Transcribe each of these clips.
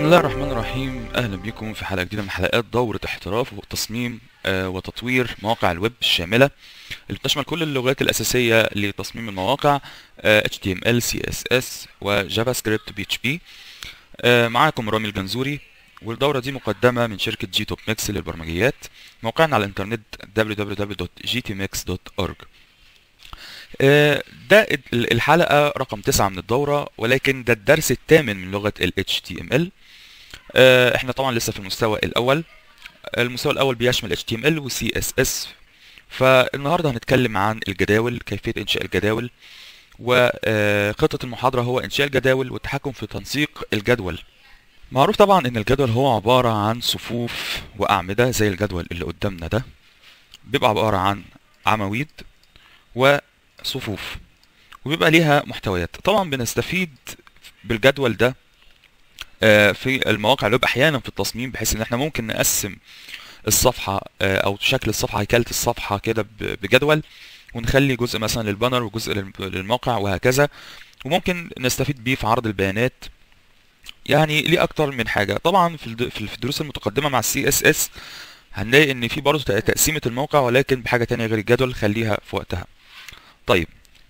بسم الله الرحمن الرحيم اهلا بكم في حلقه جديده من حلقات دوره احتراف وتصميم آه، وتطوير مواقع الويب الشامله اللي بتشمل كل اللغات الاساسيه لتصميم المواقع آه، HTML CSS وجافا سكريبت PHP آه، معاكم رامي الجنزوري والدورة دي مقدمة من شركة جي توب ميكس للبرمجيات موقعنا على الانترنت www.gtmix.org آه، ده ال- الحلقة رقم تسعة من الدورة ولكن ده الدرس الثامن من لغة ال HTML آه، احنا طبعا لسه في المستوى الأول المستوى الأول بيشمل HTML و CSS فالنهاردة هنتكلم عن الجداول كيفية إنشاء الجداول وخطة المحاضرة هو إنشاء الجداول والتحكم في تنسيق الجدول معروف طبعا إن الجدول هو عبارة عن صفوف وأعمدة زي الجدول اللي قدامنا ده بيبقى عبارة عن عواميد وصفوف وبيبقى ليها محتويات طبعا بنستفيد بالجدول ده آه، في المواقع الويب احيانا في التصميم بحيث ان احنا ممكن نقسم الصفحه آه، او شكل الصفحه هيكله الصفحه كده ب- بجدول ونخلي جزء مثلا للبانر وجزء للم- للموقع وهكذا وممكن نستفيد بيه في عرض البيانات يعني ليه اكتر من حاجه طبعا في الد- في الدروس المتقدمه مع السي اس اس هنلاقي ان في برضه تقسيمه الموقع ولكن بحاجه تانية غير الجدول خليها في وقتها طيب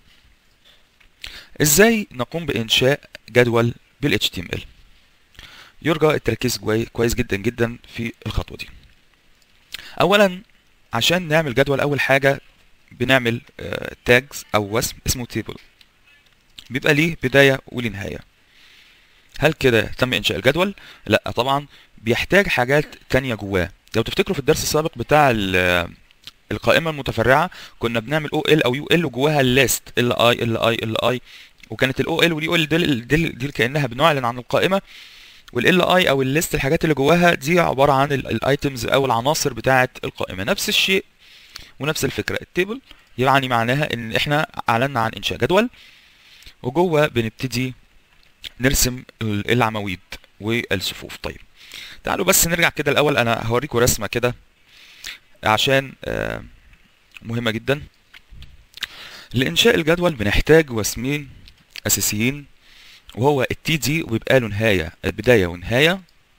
ازاي نقوم بانشاء جدول بال HTML يرجى التركيز كوي- كويس جدا جدا في الخطوه دي اولا عشان نعمل جدول اول حاجه بنعمل تاجز او وسم اسمه تيبل بيبقى ليه بدايه وليه نهايه هل كده تم انشاء الجدول لا طبعا بيحتاج حاجات تانية جواه لو تفتكروا في الدرس السابق بتاع ال- القائمه المتفرعه كنا بنعمل او ال او يو ال وجواها الليست ال اي ال اي ال اي وكانت الاو ال واليو ال دي, دي, دي كانها بنعلن عن القائمه والال اي او الليست الحاجات اللي جواها دي عباره عن الايتمز او العناصر بتاعه القائمه نفس الشيء ونفس الفكره التيبل يعني معناها ان احنا اعلنا عن انشاء جدول وجوه بنبتدي نرسم ال- العواميد والصفوف طيب تعالوا بس نرجع كده الاول انا هوريكم رسمه كده عشان آه، مهمه جدا لانشاء الجدول بنحتاج وسمين اساسيين وهو التي دي ويبقى له نهايه بدايه ونهايه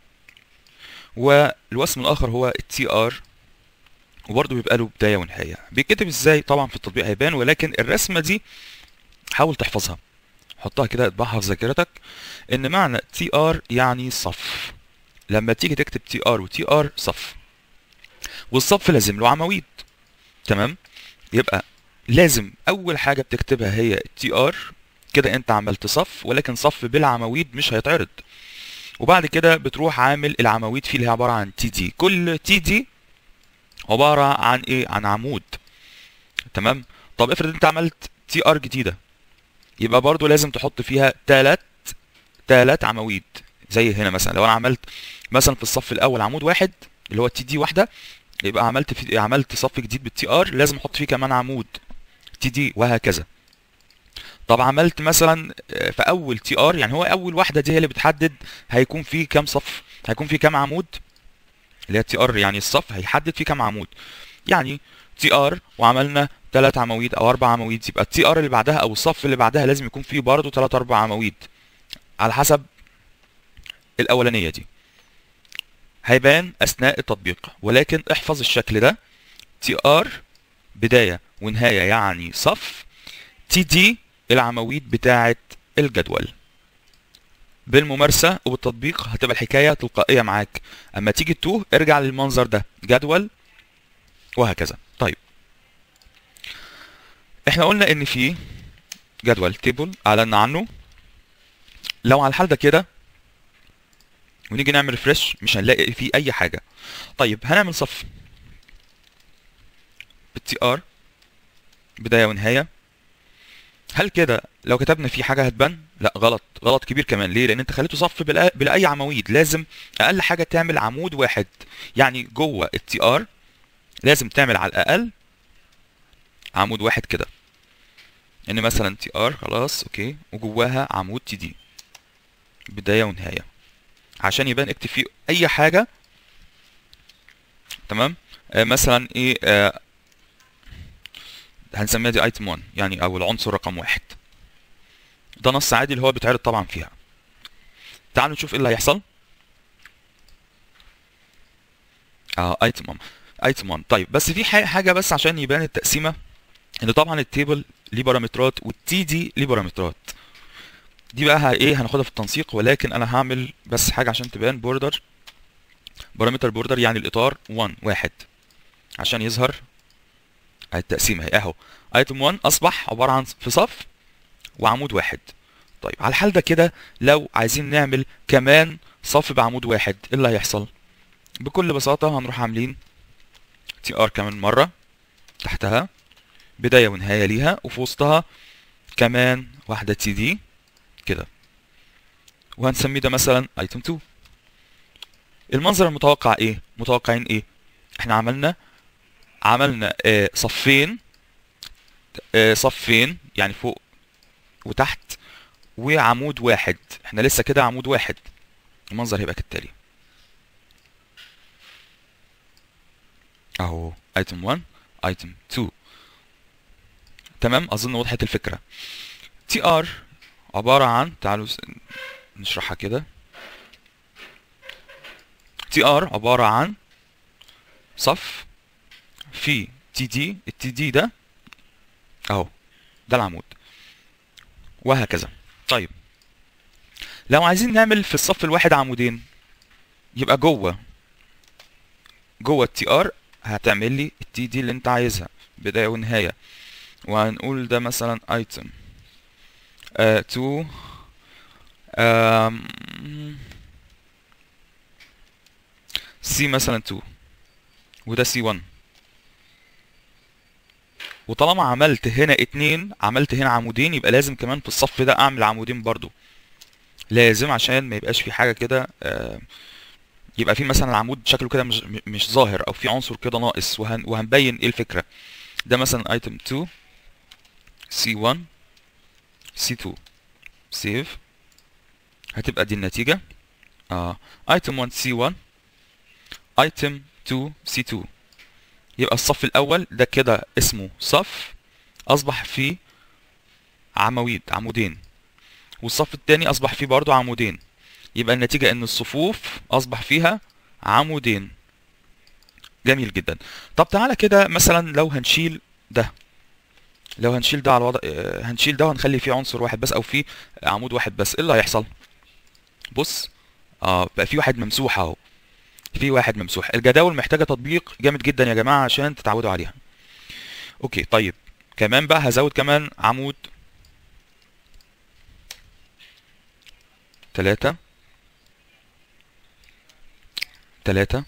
والوسم الاخر هو التي ار وبرضه بيبقى له بدايه ونهايه بيتكتب ازاي طبعا في التطبيق هيبان ولكن الرسمه دي حاول تحفظها حطها كده اطبعها في ذاكرتك ان معنى تي ار يعني صف لما تيجي تكتب تي ار وتي ار صف والصف لازم له عواميد تمام يبقى لازم اول حاجه بتكتبها هي تي ار كده انت عملت صف ولكن صف بالعواميد مش هيتعرض وبعد كده بتروح عامل العواميد فيه اللي هي عباره عن تي دي كل تي دي عباره عن ايه عن عمود تمام طب افرض انت عملت تي ار جديده يبقى برضو لازم تحط فيها تلات تلات عواميد زي هنا مثلا لو انا عملت مثلا في الصف الاول عمود واحد اللي هو التي دي واحده يبقى عملت في عملت صف جديد بالتي ار لازم احط فيه كمان عمود تي دي وهكذا طب عملت مثلا آه، في اول تي ار يعني هو اول واحده دي هي اللي بتحدد هيكون فيه كام صف هيكون فيه كام عمود اللي هي تي ار يعني الصف هيحدد فيه كام عمود يعني تي ار وعملنا ثلاث عواميد او اربع عواميد يبقى التي ار اللي بعدها او الصف اللي بعدها لازم يكون فيه برضه ثلاث اربع عواميد على حسب الاولانيه دي هيبان اثناء التطبيق ولكن احفظ الشكل ده تي ار بدايه ونهايه يعني صف تي دي العواميد بتاعه الجدول بالممارسه وبالتطبيق هتبقى الحكايه تلقائيه معاك اما تيجي تتوه ارجع للمنظر ده جدول وهكذا طيب احنا قلنا ان في جدول تيبل اعلنا عنه لو على الحال ده كده ونيجي نعمل ريفرش مش هنلاقي فيه اي حاجه طيب هنعمل صف بالتي ار بدايه ونهايه هل كده لو كتبنا فيه حاجه هتبان لا غلط غلط كبير كمان ليه لان انت خليته صف بلا, بلا اي عواميد لازم اقل حاجه تعمل عمود واحد يعني جوه التي ار لازم تعمل على الاقل عمود واحد كده ان مثلا تي ار خلاص اوكي وجواها عمود تي دي بدايه ونهايه عشان يبان اكتب فيه اي حاجه تمام آه مثلا ايه آه هنسميها دي ايتم 1 يعني او العنصر رقم واحد ده نص عادي اللي هو بيتعرض طبعا فيها تعالوا نشوف ايه اللي هيحصل اه ايتم 1 ايتم 1 طيب بس في ح- حاجه بس عشان يبان التقسيمه ان طبعا التيبل ليه بارامترات والتي دي ليه بارامترات دي بقى ه- ايه هناخدها في التنسيق ولكن انا هعمل بس حاجه عشان تبان بوردر بارامتر بوردر يعني الاطار 1 واحد عشان يظهر التقسيمه اهي اهو ايتم 1 اصبح عباره عن في صف وعمود واحد طيب على الحال ده كده لو عايزين نعمل كمان صف بعمود واحد ايه اللي هيحصل بكل بساطه هنروح عاملين تي ار كمان مره تحتها بدايه ونهايه ليها وفي وسطها كمان واحده تي دي كده وهنسميه ده مثلا ايتم 2 المنظر المتوقع ايه متوقعين ايه احنا عملنا عملنا آه صفين آه صفين يعني فوق وتحت وعمود واحد احنا لسه كده عمود واحد المنظر هيبقى كالتالي اهو ايتم 1 ايتم 2 تمام اظن وضحت الفكره تي ار عباره عن تعالوا س- نشرحها كده تي ار عباره عن صف في تي دي التي دي ده اهو ده العمود وهكذا طيب لو عايزين نعمل في الصف الواحد عمودين يبقى جوه جوه التي ار هتعمل لي التي دي اللي انت عايزها بدايه ونهايه وهنقول ده مثلا ايتم تو سي مثلا 2 وده سي 1 وطالما عملت هنا اتنين عملت هنا عمودين يبقى لازم كمان في الصف ده اعمل عمودين برضو لازم عشان ما يبقاش في حاجه كده آه، يبقى في مثلا العمود شكله كده مش مش ظاهر او في عنصر كده ناقص وهن وهنبين ايه الفكره ده مثلا ايتم 2 سي 1 سي 2 سيف هتبقى دي النتيجه اه ايتم 1 سي 1 ايتم 2 سي 2 يبقى الصف الاول ده كده اسمه صف اصبح فيه عواميد عمودين والصف الثاني اصبح فيه برضو عمودين يبقى النتيجة ان الصفوف اصبح فيها عمودين جميل جدا طب تعالى كده مثلا لو هنشيل ده لو هنشيل ده على وضع آه، هنشيل ده وهنخلي فيه عنصر واحد بس او فيه عمود واحد بس ايه اللي هيحصل بص اه بقى في واحد ممسوح اهو في واحد ممسوح الجداول محتاجة تطبيق جامد جدا يا جماعة عشان تتعودوا عليها اوكي طيب كمان بقى هزود كمان عمود تلاتة تلاتة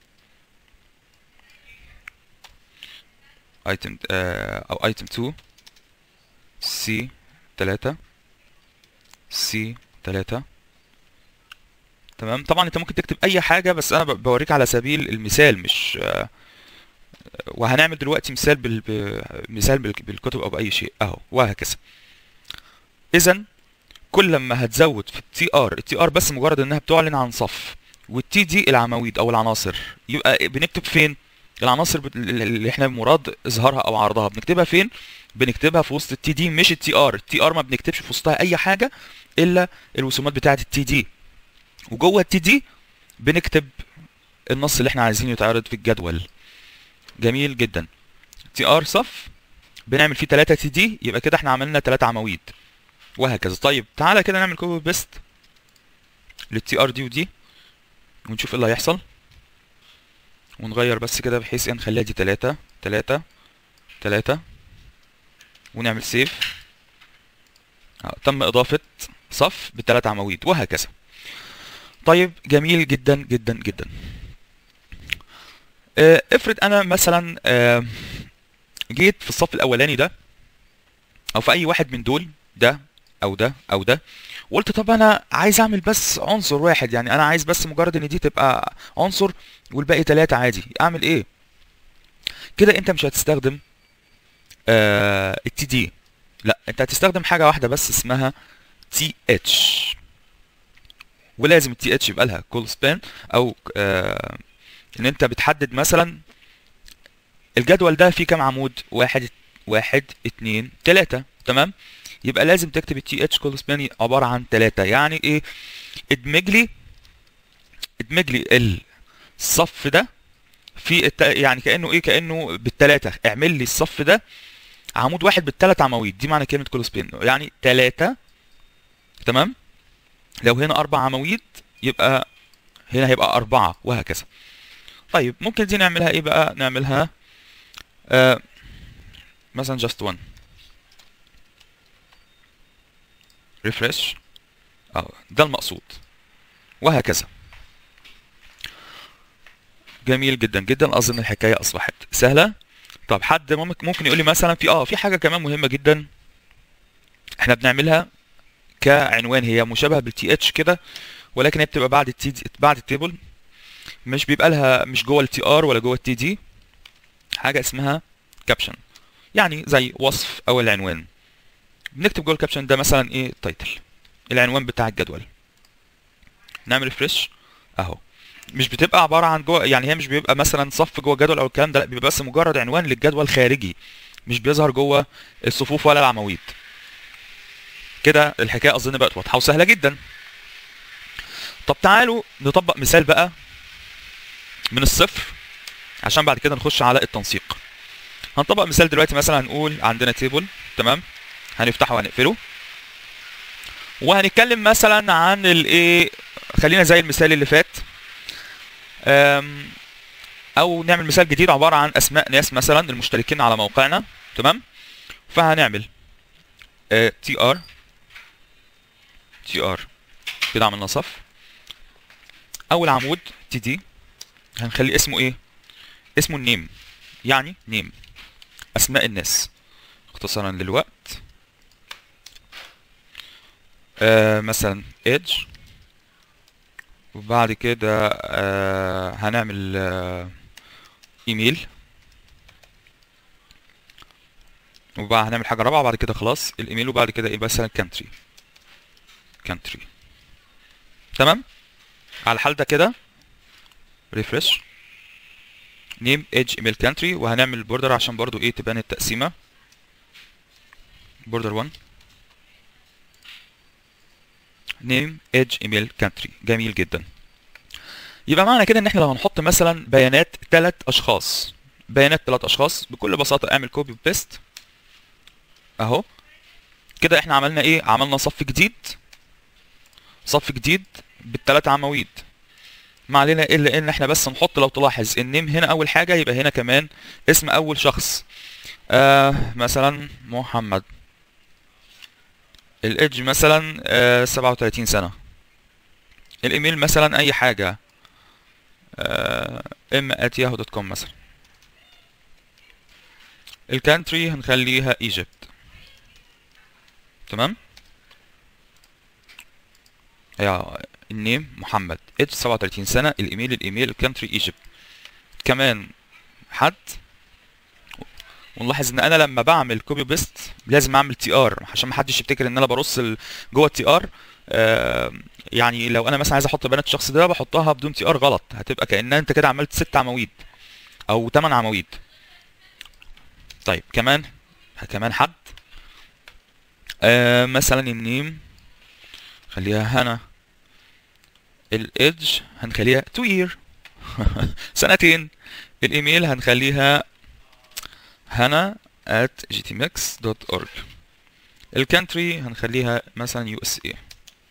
ايتم او ايتم 2 سي تلاتة سي تلاتة تمام طبعا انت ممكن تكتب اي حاجة بس انا ب- بوريك على سبيل المثال مش آه، وهنعمل دلوقتي مثال بال... ب- مثال بال- بالكتب او باي شيء اهو وهكذا اذا كل لما هتزود في التي ار التي ار بس مجرد انها بتعلن عن صف والتي دي العواميد او العناصر يبقى بنكتب فين العناصر بت- اللي احنا مراد اظهارها او عرضها بنكتبها فين بنكتبها في وسط التي دي مش التي ار التي ار ما بنكتبش في وسطها اي حاجه الا الرسومات بتاعه التي دي وجوه التي دي بنكتب النص اللي احنا عايزينه يتعرض في الجدول جميل جدا تي ار صف بنعمل فيه 3 تي دي يبقى كده احنا عملنا 3 عواميد وهكذا طيب تعالى كده نعمل كوبي بيست للتي ار دي ودي ونشوف ايه اللي هيحصل ونغير بس كده بحيث ان نخليها دي 3 3 3 ونعمل سيف اه تم اضافة صف بالثلاث عواميد وهكذا طيب جميل جدا جدا جدا آه، افرض انا مثلا آه، جيت في الصف الاولاني ده او في اي واحد من دول ده او ده او ده وقلت طب انا عايز اعمل بس عنصر واحد يعني انا عايز بس مجرد ان دي تبقى عنصر والباقي ثلاثة عادي اعمل ايه كده انت مش هتستخدم آه التي دي لا انت هتستخدم حاجة واحدة بس اسمها تي اتش ولازم التي اتش يبقى لها كول سبان او آه ان انت بتحدد مثلا الجدول ده فيه كام عمود واحد واحد اتنين تلاتة تمام يبقى لازم تكتب التي اتش كول سبان عبارة عن تلاتة يعني ايه ادمج لي ادمج لي الصف ده في الت... يعني كانه ايه كانه بالثلاثه اعمل لي الصف ده عمود واحد بالثلاث عواميد دي معنى كلمه كل سبين يعني ثلاثه تمام لو هنا اربع عواميد يبقى هنا هيبقى اربعه وهكذا طيب ممكن دي نعملها ايه بقى نعملها آه مثلا just one refresh اه ده المقصود وهكذا جميل جدا جدا اظن الحكايه اصبحت سهله طب حد ممكن ممكن يقول لي مثلا في اه في حاجه كمان مهمه جدا احنا بنعملها كعنوان هي مشابهه بالتي اتش كده ولكن هي بتبقى بعد التي بعد التيبل مش بيبقى لها مش جوه التي ار ولا جوه التي دي حاجه اسمها كابشن يعني زي وصف او العنوان بنكتب جوه الكابشن ده مثلا ايه تايتل العنوان بتاع الجدول نعمل فريش اهو مش بتبقى عباره عن جوه يعني هي مش بيبقى مثلا صف جوه الجدول او الكلام ده لا بيبقى بس مجرد عنوان للجدول خارجي مش بيظهر جوه الصفوف ولا العواميد كده الحكايه اظن بقت واضحه وسهله جدا طب تعالوا نطبق مثال بقى من الصفر عشان بعد كده نخش على التنسيق هنطبق مثال دلوقتي مثلا هنقول عندنا تيبل تمام هنفتحه وهنقفله وهنتكلم مثلا عن الايه خلينا زي المثال اللي فات أم، او نعمل مثال جديد عباره عن اسماء ناس مثلا المشتركين على موقعنا تمام فهنعمل تي ار تي ار كده عملنا صف اول عمود تي دي هنخلي اسمه ايه اسمه النيم يعني نيم اسماء الناس اختصارا للوقت آه مثلا edge وبعد كده آه هنعمل آه ايميل وبعد هنعمل حاجه رابعه بعد كده خلاص الايميل وبعد كده ايه مثلا country country تمام على الحال ده كده ريفرش نيم ايدج ايميل كانتري وهنعمل بوردر عشان برضو ايه تبان التقسيمه بوردر 1 نيم ايدج ايميل كانتري جميل جدا يبقى معنى كده ان احنا لو هنحط مثلا بيانات ثلاث اشخاص بيانات ثلاث اشخاص بكل بساطه اعمل كوبي بيست اهو كده احنا عملنا ايه عملنا صف جديد صف جديد بالثلاث عواميد ما علينا الا ان احنا بس نحط لو تلاحظ النيم هنا اول حاجه يبقى هنا كمان اسم اول شخص آه مثلا محمد الايدج مثلا آه 37 سنه الايميل مثلا اي حاجه آه ام at yahoo دوت كوم مثلا الكانتري هنخليها ايجيبت تمام يا النيم محمد اتش 37 سنة الايميل الايميل الكانتري ايجيبت كمان حد ونلاحظ ان انا لما بعمل كوبي بيست لازم اعمل تي ار عشان ما حدش يفتكر ان انا برص ال- جوه التي ار يعني لو انا مثلا عايز احط بيانات الشخص ده بحطها بدون تي ار غلط هتبقى كأن انت كده عملت ست عواميد او ثمان عواميد طيب كمان كمان حد آه مثلا النيم خليها هنا الايدج هنخليها تو يير سنتين الايميل هنخليها هنا at gtmix.org الكانتري هنخليها مثلا يو اس اي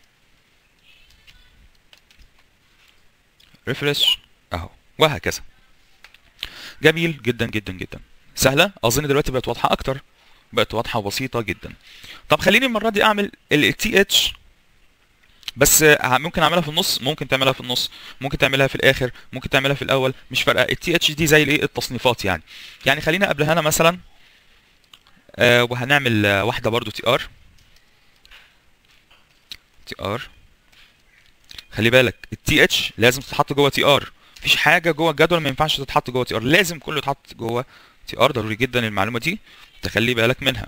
ريفرش اهو وهكذا جميل جدا جدا جدا سهله اظن دلوقتي بقت واضحه اكتر بقت واضحه وبسيطه جدا طب خليني المره دي اعمل التي اتش بس آه، ممكن اعملها في النص ممكن تعملها في النص ممكن تعملها في الاخر ممكن تعملها في الاول مش فارقه التي اتش دي زي الايه التصنيفات يعني يعني خلينا قبلها هنا مثلا آه وهنعمل آه واحده برضو تي ار تي ار خلي بالك التي اتش لازم تتحط جوه تي ار مفيش حاجه جوه الجدول ما ينفعش تتحط جوه تي ار لازم كله يتحط جوه تي ار ضروري جدا المعلومه دي تخلي بالك منها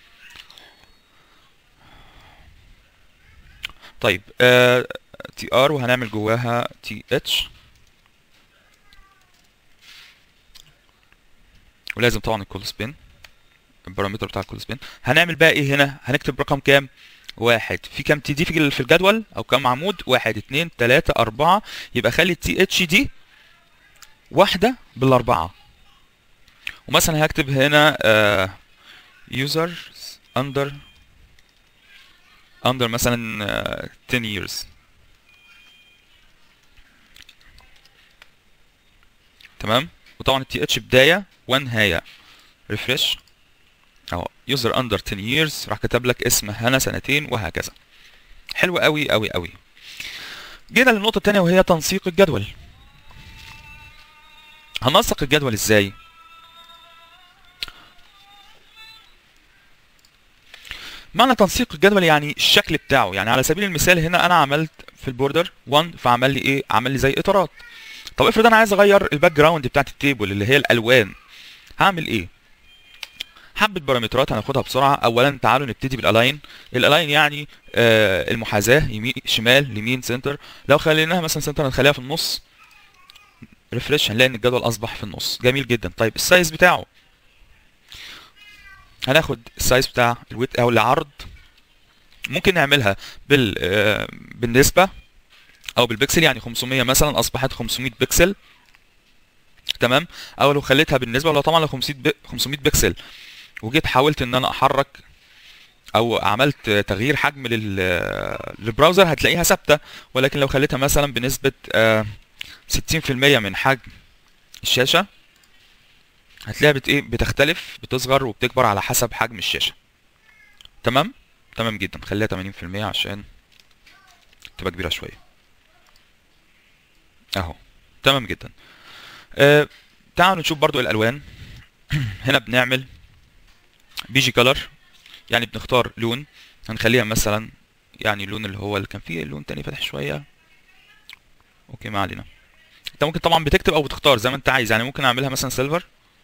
طيب تي ار وهنعمل جواها تي اتش ولازم طبعا الكول سبين البارامتر بتاع الكول سبين هنعمل بقى ايه هنا هنكتب رقم كام واحد في كام تي دي في ال- في الجدول او كام عمود واحد اتنين تلاتة اربعة يبقى خلي التي اتش دي واحدة بالاربعه ومثلا هكتب هنا آه users under under مثلا آه 10 years تمام وطبعا التي اتش بدايه ونهايه ريفرش اهو يوزر اندر 10 years راح كتب لك اسم هنا سنتين وهكذا حلو قوي قوي قوي جينا للنقطه الثانيه وهي تنسيق الجدول هننسق الجدول ازاي معنى تنسيق الجدول يعني الشكل بتاعه يعني على سبيل المثال هنا انا عملت في البوردر 1 فعمل لي ايه عمل لي زي اطارات طب افرض انا عايز اغير الباك جراوند بتاعت التيبل اللي هي الالوان هعمل ايه حبه بارامترات هناخدها بسرعه اولا تعالوا نبتدي بالالاين الالاين يعني آه المحاذاه يمين شمال يمين سنتر لو خليناها مثلا سنتر هنخليها في النص ريفرش هنلاقي ان الجدول اصبح في النص جميل جدا طيب السايز بتاعه هناخد السايز بتاع الويت او العرض ممكن نعملها بال آه بالنسبه او بالبكسل يعني 500 مثلا اصبحت 500 بكسل تمام او لو خليتها بالنسبه لو طبعا لو 500 ب... 500 بكسل وجيت حاولت ان انا احرك او عملت تغيير حجم لل... للبراوزر هتلاقيها ثابته ولكن لو خليتها مثلا بنسبه آه 60% من حجم الشاشه هتلاقيها بت ايه بتختلف بتصغر وبتكبر على حسب حجم الشاشه تمام تمام جدا خليها 80% عشان تبقى كبيره شويه اهو تمام جدا آه تعالوا نشوف برضو الالوان هنا بنعمل بيجي كلر يعني بنختار لون هنخليها مثلا يعني اللون اللي هو اللي كان فيه لون تاني فاتح شويه اوكي ما علينا انت ممكن طبعا بتكتب او بتختار زي ما انت عايز يعني ممكن اعملها مثلا سيلفر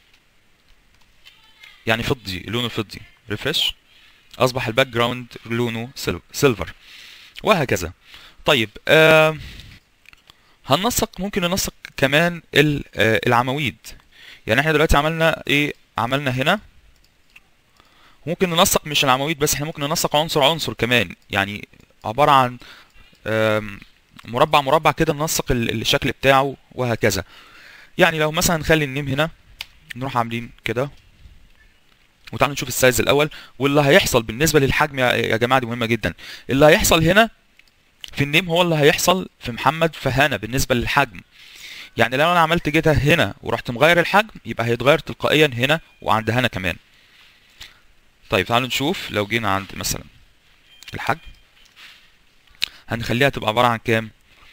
يعني فضي لونه فضي ريفرش اصبح الباك جراوند لونه سيلفر وهكذا طيب آه هننسق ممكن ننسق كمان العواميد يعني احنا دلوقتي عملنا ايه عملنا هنا ممكن ننسق مش العواميد بس احنا ممكن ننسق عنصر عنصر كمان يعني عبارة عن مربع مربع كده ننسق الشكل بتاعه وهكذا يعني لو مثلا نخلي النيم هنا نروح عاملين كده وتعالوا نشوف السايز الاول واللي هيحصل بالنسبه للحجم يا جماعه دي مهمه جدا اللي هيحصل هنا في النيم هو اللي هيحصل في محمد فهنا بالنسبه للحجم يعني لو انا عملت جيتها هنا ورحت مغير الحجم يبقى هيتغير تلقائيا هنا وعند هنا كمان طيب تعالوا نشوف لو جينا عند مثلا الحجم هنخليها تبقى عباره عن كام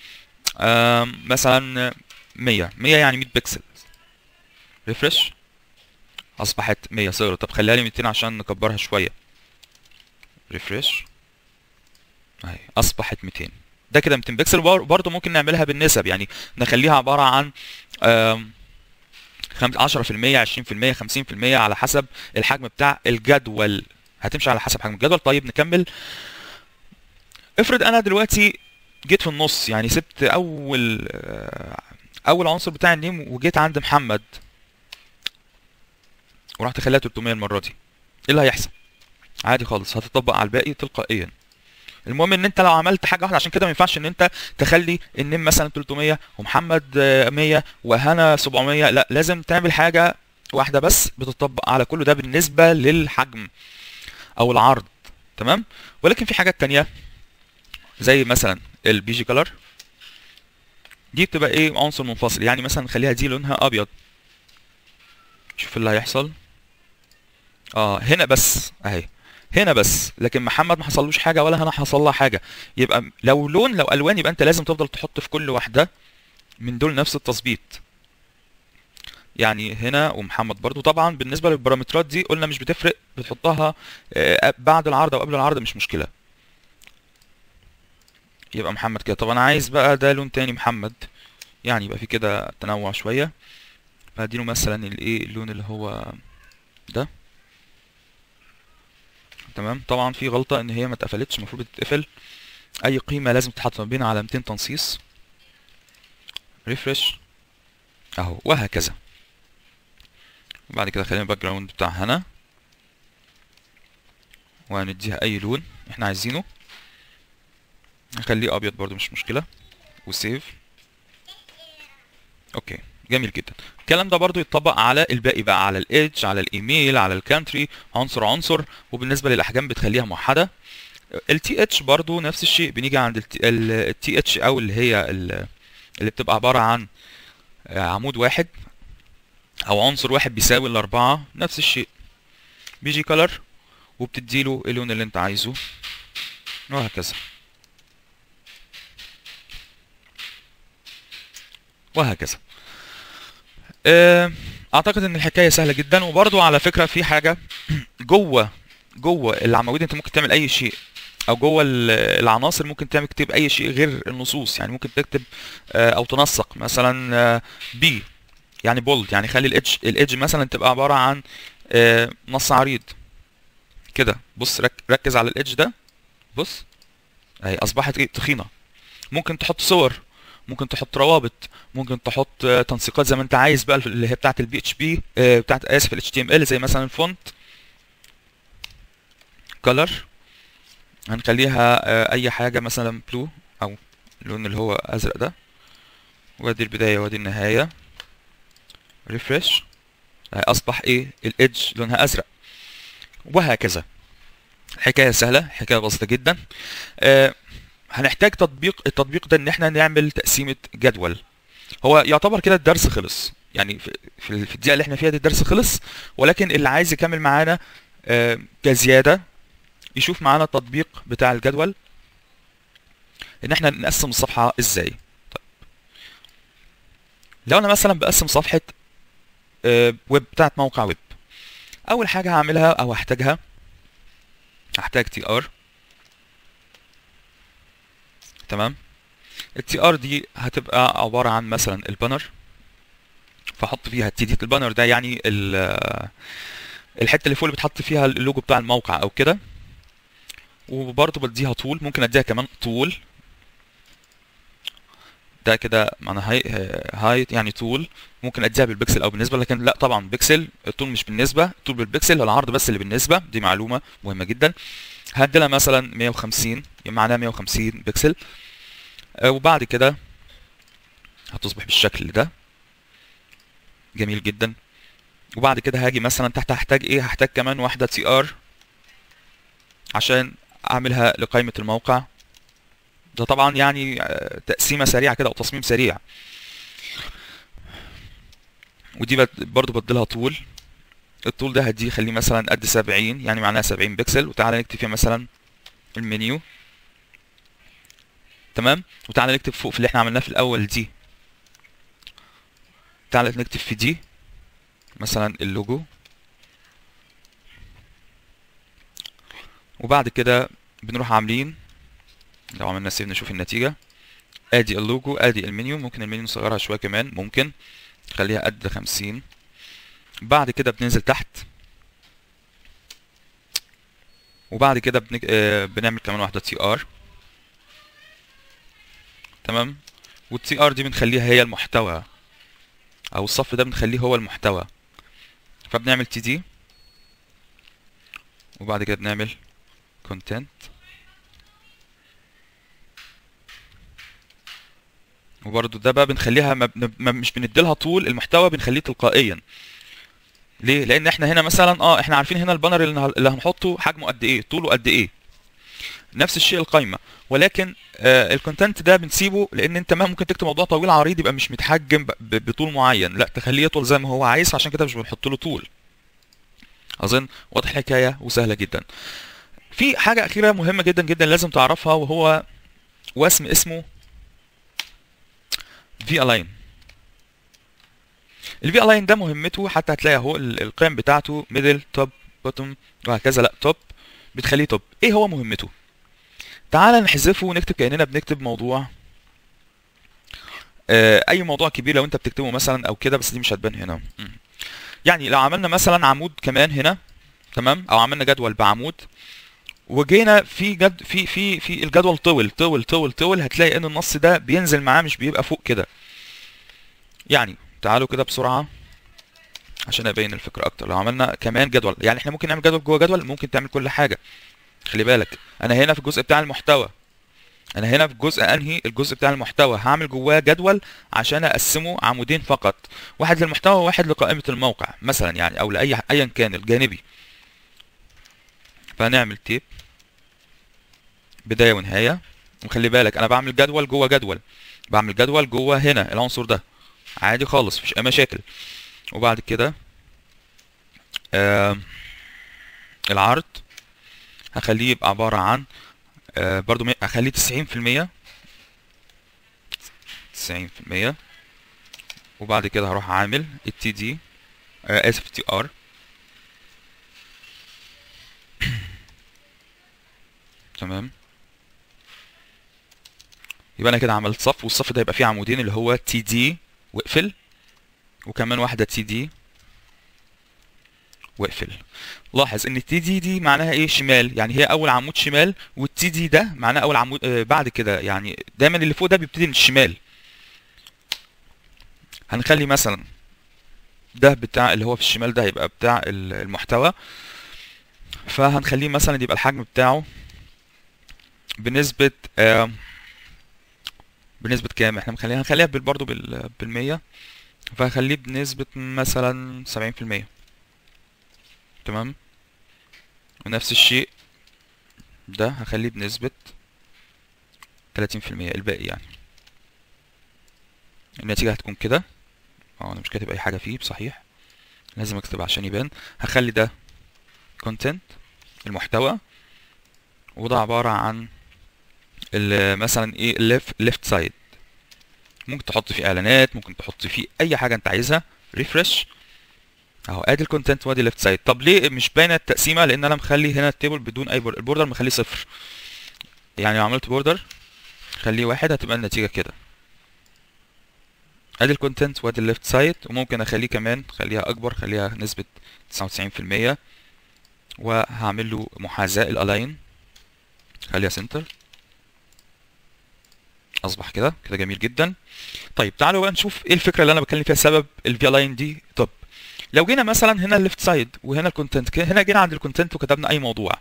مثلا 100 100 يعني 100 بكسل ريفرش اصبحت 100 صغرت طب خليها لي 200 عشان نكبرها شويه ريفرش اهي اصبحت 200 ده كده 200 بكسل برضه ممكن نعملها بالنسب يعني نخليها عباره عن 10% 20% 50% على حسب الحجم بتاع الجدول هتمشي على حسب حجم الجدول طيب نكمل افرض انا دلوقتي جيت في النص يعني سبت اول اول عنصر بتاع النيم وجيت عند محمد ورحت خليها 300 المره دي ايه اللي هيحصل عادي خالص هتطبق على الباقي تلقائيا المهم ان انت لو عملت حاجه واحده عشان كده ما ينفعش ان انت تخلي النيم مثلا 300 ومحمد 100 وهنا 700 لا لازم تعمل حاجه واحده بس بتطبق على كله ده بالنسبه للحجم او العرض تمام ولكن في حاجات تانية زي مثلا البي جي كلر دي بتبقى ايه عنصر منفصل يعني مثلا نخليها دي لونها ابيض شوف اللي هيحصل اه هنا بس اهي هنا بس لكن محمد ما حصلوش حاجه ولا هنا حصل لها حاجه يبقى لو لون لو الوان يبقى انت لازم تفضل تحط في كل واحده من دول نفس التظبيط يعني هنا ومحمد برضو طبعا بالنسبه للبارامترات دي قلنا مش بتفرق بتحطها بعد العرض او قبل العرض مش مشكله يبقى محمد كده طب انا عايز بقى ده لون تاني محمد يعني يبقى في كده تنوع شويه فهديله مثلا الايه اللون اللي هو ده تمام طبعا في غلطه ان هي ما اتقفلتش المفروض تتقفل اي قيمه لازم تتحط ما بين علامتين تنصيص ريفرش اهو وهكذا وبعد كده خلينا الباك جراوند بتاع هنا وهنديها اي لون احنا عايزينه نخليه ابيض برضو مش مشكله وسيف اوكي جميل جدا الكلام ده برضو يتطبق على الباقي بقى على الايدج على الايميل على الكانتري عنصر عنصر وبالنسبه للاحجام بتخليها موحده التي اتش برضو نفس الشيء بنيجي عند التي اتش او اللي هي ال- اللي بتبقى عباره عن عمود واحد او عنصر واحد بيساوي الاربعه نفس الشيء بيجي كلر وبتديله اللون اللي انت عايزه وهكذا وهكذا آه، اعتقد ان الحكايه سهله جدا وبرضو على فكره في حاجه جوه جوه العواميد انت ممكن تعمل اي شيء او جوه ال- العناصر ممكن تعمل تكتب اي شيء غير النصوص يعني ممكن تكتب آه، او تنسق مثلا بي يعني بولد يعني خلي الايدج الايدج مثلا تبقى عباره عن آه، نص عريض كده بص رك ركز على الايدج ده بص اهي اصبحت ايه تخينه ممكن تحط صور ممكن تحط روابط ممكن تحط آه، تنسيقات زي ما انت عايز بقى اللي هي بتاعه البي اتش بي بتاعه اسف الاتش تي ام ال زي مثلا الفونت كلر هنخليها آه، اي حاجه مثلا بلو او اللون اللي هو ازرق ده وادي البدايه وادي النهايه ريفرش اصبح ايه الايدج لونها ازرق وهكذا حكايه سهله حكايه بسيطه جدا آه هنحتاج تطبيق التطبيق ده ان احنا نعمل تقسيمه جدول هو يعتبر كده الدرس خلص يعني في في في الدقيقه اللي احنا فيها دي الدرس خلص ولكن اللي عايز يكمل معانا آه كزياده يشوف معانا التطبيق بتاع الجدول ان احنا نقسم الصفحه ازاي طيب لو انا مثلا بقسم صفحه آه، ويب بتاعت موقع ويب اول حاجه هعملها او هحتاجها هحتاج تي ار تمام التي ار دي هتبقى عباره عن مثلا البانر فاحط فيها التي البانر ده يعني ال- الحته اللي فوق اللي بتحط فيها اللوجو بتاع الموقع او كده وبرضه بديها طول ممكن اديها كمان طول ده كده معنى هاي هايت يعني طول ممكن اديها بالبكسل او بالنسبه لكن لا طبعا بكسل الطول مش بالنسبه الطول بالبكسل العرض بس اللي بالنسبه دي معلومه مهمه جدا هدي لها مثلا 150 يعني معناها 150 بكسل آه، وبعد كده هتصبح بالشكل ده جميل جدا وبعد كده هاجي مثلا تحت هحتاج ايه هحتاج كمان واحده تي ار عشان اعملها لقائمه الموقع ده طبعا يعني آه، تقسيمه سريعه كده او تصميم سريع ودي بد- برضو بديلها طول الطول ده هديه خليه مثلا قد 70 يعني معناها 70 بكسل وتعالى نكتب فيها مثلا المنيو تمام وتعالى نكتب فوق في اللي احنا عملناه في الاول دي تعالى نكتب في دي مثلا اللوجو وبعد كده بنروح عاملين لو عملنا سيف نشوف النتيجة ادي اللوجو ادي المنيو ممكن المنيو نصغرها شوية كمان ممكن خليها قد خمسين بعد كده بننزل تحت وبعد كده بنك... آه بنعمل كمان واحدة تي ار تمام والتي ار دي بنخليها هي المحتوى او الصف ده بنخليه هو المحتوى فبنعمل تي دي وبعد كده بنعمل content وبرضو ده بقى بنخليها ما بن- ما مش بنديلها طول المحتوى بنخليه تلقائيا ليه لان احنا هنا مثلا اه احنا عارفين هنا البانر اللي هن- اللي هنحطه حجمه قد ايه طوله قد ايه نفس الشيء القايمه ولكن آه الكونتنت ده بنسيبه لان انت ما ممكن تكتب موضوع طويل عريض يبقى مش متحجم ب- ب- بطول معين لا تخليه يطول زي ما هو عايز عشان كده مش بنحط له طول اظن واضح الحكايه وسهله جدا في حاجه اخيره مهمه جدا جدا لازم تعرفها وهو واسم اسمه في الاين الفي الاين ده مهمته حتى هتلاقي اهو ال- القيم بتاعته ميدل توب بوتوم وهكذا لا توب بتخليه توب ايه هو مهمته تعال نحذفه ونكتب كاننا بنكتب موضوع آه، اي موضوع كبير لو انت بتكتبه مثلا او كده بس دي مش هتبان هنا مم. يعني لو عملنا مثلا عمود كمان هنا تمام او عملنا جدول بعمود وجينا في جد في في في الجدول طول طول طول طول هتلاقي ان النص ده بينزل معاه مش بيبقى فوق كده يعني تعالوا كده بسرعه عشان ابين الفكره اكتر لو عملنا كمان جدول يعني احنا ممكن نعمل جدول جوه جدول ممكن تعمل كل حاجه خلي بالك انا هنا في الجزء بتاع المحتوى انا هنا في الجزء انهي الجزء بتاع المحتوى هعمل جواه جدول عشان اقسمه عمودين فقط واحد للمحتوى وواحد لقائمه الموقع مثلا يعني او لاي ايا كان الجانبي فهنعمل تيب بدايه ونهايه وخلي بالك انا بعمل جدول جوه جدول بعمل جدول جوه هنا العنصر ده عادي خالص مفيش اي مشاكل وبعد كده آه العرض هخليه يبقى عبارة عن آه برضو مي- هخليه تسعين في المية تسعين في المية وبعد كده هروح عامل التي دي آه اسف تي ار تمام يبقى انا كده عملت صف والصف ده يبقى فيه عمودين اللي هو تي دي واقفل وكمان واحدة تي دي واقفل لاحظ ان التي دي دي معناها ايه شمال يعني هي اول عمود شمال والتي دي ده معناه اول عمود آه بعد كده يعني دايما اللي فوق ده بيبتدي من الشمال هنخلي مثلا ده بتاع اللي هو في الشمال ده هيبقى بتاع ال- المحتوى فهنخليه مثلا يبقى الحجم بتاعه بنسبة آه بنسبة كام احنا مخليها هنخليها بال- برضه بال بالمية فهخليه بنسبة مثلا سبعين في المية تمام ونفس الشيء ده هخليه بنسبة تلاتين في المية الباقي يعني النتيجة هتكون كده اه انا مش كاتب اي حاجة فيه بصحيح لازم اكتب عشان يبان هخلي ده content المحتوى وده عبارة عن ال- مثلا ايه left left side ممكن تحط فيه اعلانات ممكن تحط فيه اي حاجة انت عايزها ريفرش اهو ادي الكونتنت وادي ليفت سايد طب ليه مش باينه التقسيمه لان انا مخلي هنا التيبل بدون اي بوردر البوردر مخليه صفر يعني لو عملت بوردر خليه واحد هتبقى النتيجه كده ادي الكونتنت وادي الليفت سايد وممكن اخليه كمان خليها اكبر خليها نسبه 99% وهعمل له محاذاه الالاين خليها سنتر اصبح كده كده جميل جدا طيب تعالوا بقى نشوف ايه الفكره اللي انا بتكلم فيها سبب الفي الاين دي طب لو جينا مثلا هنا الليفت سايد وهنا الكونتنت هنا جينا عند الكونتنت وكتبنا اي موضوع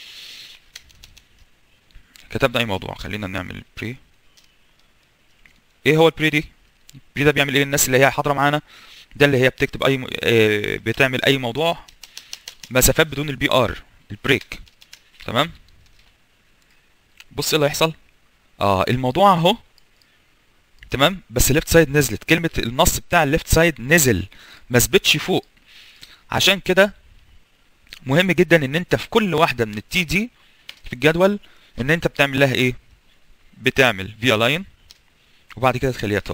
كتبنا اي موضوع خلينا نعمل بري ايه هو البري دي البري ده بيعمل ايه للناس اللي هي حاضره معانا ده اللي هي بتكتب اي م... آه بتعمل اي موضوع مسافات بدون البي ار البريك تمام بص ايه اللي هيحصل اه الموضوع اهو تمام بس ليفت سايد نزلت كلمه النص بتاع الليفت سايد نزل ما ثبتش فوق عشان كده مهم جدا ان انت في كل واحده من التي دي في الجدول ان انت بتعمل لها ايه بتعمل في الاين وبعد كده تخليها توب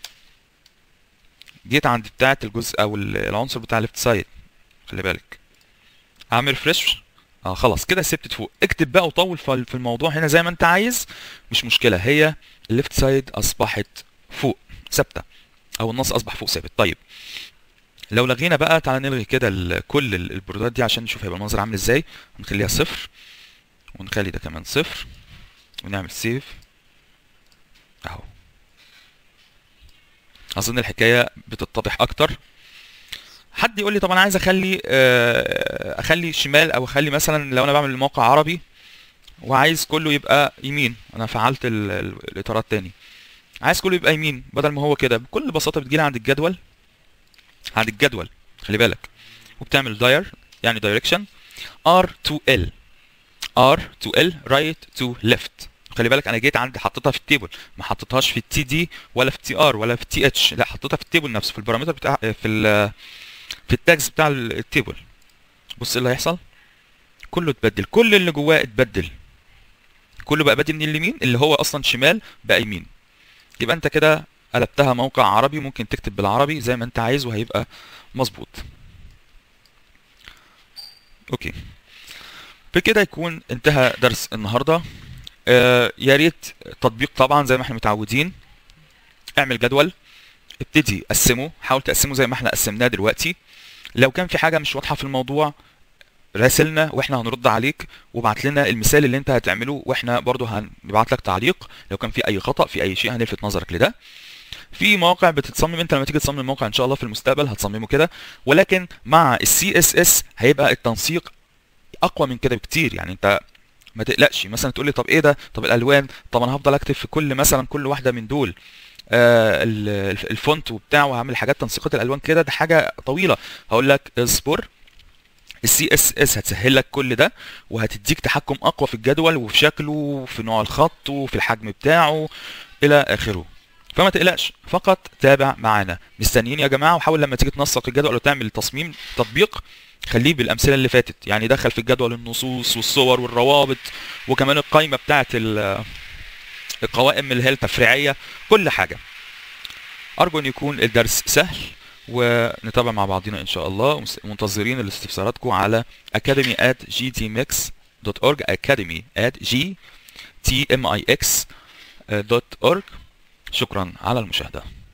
جيت عند بتاعه الجزء او العنصر بتاع الليفت سايد خلي بالك اعمل فريش اه خلاص كده ثبتت فوق اكتب بقى وطول في الموضوع هنا زي ما انت عايز مش مشكله هي الليفت سايد اصبحت فوق ثابته او النص اصبح فوق ثابت طيب لو لغينا بقى تعالى نلغي كده ال- كل ال- البرودات دي عشان نشوف هيبقى المنظر عامل ازاي ونخليها صفر ونخلي ده كمان صفر ونعمل سيف اهو اظن الحكايه بتتضح اكتر حد يقول لي طب انا عايز اخلي آه، اخلي شمال او اخلي مثلا لو انا بعمل الموقع عربي وعايز كله يبقى يمين انا فعلت ال- ال- الاطارات تاني عايز كله يبقى يمين بدل ما هو كده بكل بساطه بتجيلي عند الجدول عند الجدول خلي بالك وبتعمل داير يعني دايركشن R to L R to L right to left خلي بالك انا جيت عند حطيتها في التيبل ما حطيتهاش في التي دي ولا في التي ار ولا في التي اتش لا حطيتها في التيبل نفسه في البارامتر بتاع في ال في التاجز بتاع ال- التيبل بص ايه اللي هيحصل كله اتبدل كل اللي جواه اتبدل كله بقى بادئ من اليمين اللي هو اصلا شمال بقى يمين يبقى انت كده قلبتها موقع عربي ممكن تكتب بالعربي زي ما انت عايز وهيبقى مظبوط اوكي بكده يكون انتهى درس النهارده آه يا ريت تطبيق طبعا زي ما احنا متعودين اعمل جدول ابتدي قسمه حاول تقسمه زي ما احنا قسمناه دلوقتي لو كان في حاجه مش واضحه في الموضوع راسلنا واحنا هنرد عليك وابعت لنا المثال اللي انت هتعمله واحنا برضو هنبعت لك تعليق لو كان في اي خطأ في اي شيء هنلفت نظرك لده في مواقع بتتصمم انت لما تيجي تصمم موقع ان شاء الله في المستقبل هتصممه كده ولكن مع السي اس اس هيبقى التنسيق اقوى من كده بكتير يعني انت ما تقلقش مثلا تقول لي طب ايه ده طب الالوان طب انا هفضل اكتب في كل مثلا كل واحده من دول آه ال- الف- الفونت وبتاع وهعمل حاجات تنسيقات الالوان كده ده حاجه طويله هقول لك اصبر السي اس اس هتسهل لك كل ده وهتديك تحكم اقوى في الجدول وفي شكله وفي نوع الخط وفي الحجم بتاعه الى اخره فما تقلقش فقط تابع معانا مستنيين يا جماعه وحاول لما تيجي تنسق الجدول وتعمل تصميم تطبيق خليه بالامثله اللي فاتت يعني دخل في الجدول النصوص والصور والروابط وكمان القائمه بتاعه ال- القوائم اللي هي التفريعيه كل حاجه ارجو ان يكون الدرس سهل ونتابع مع بعضنا ان شاء الله منتظرين الاستفساراتكم على academy at gtmix.org academy at gtmix.org شكرا على المشاهده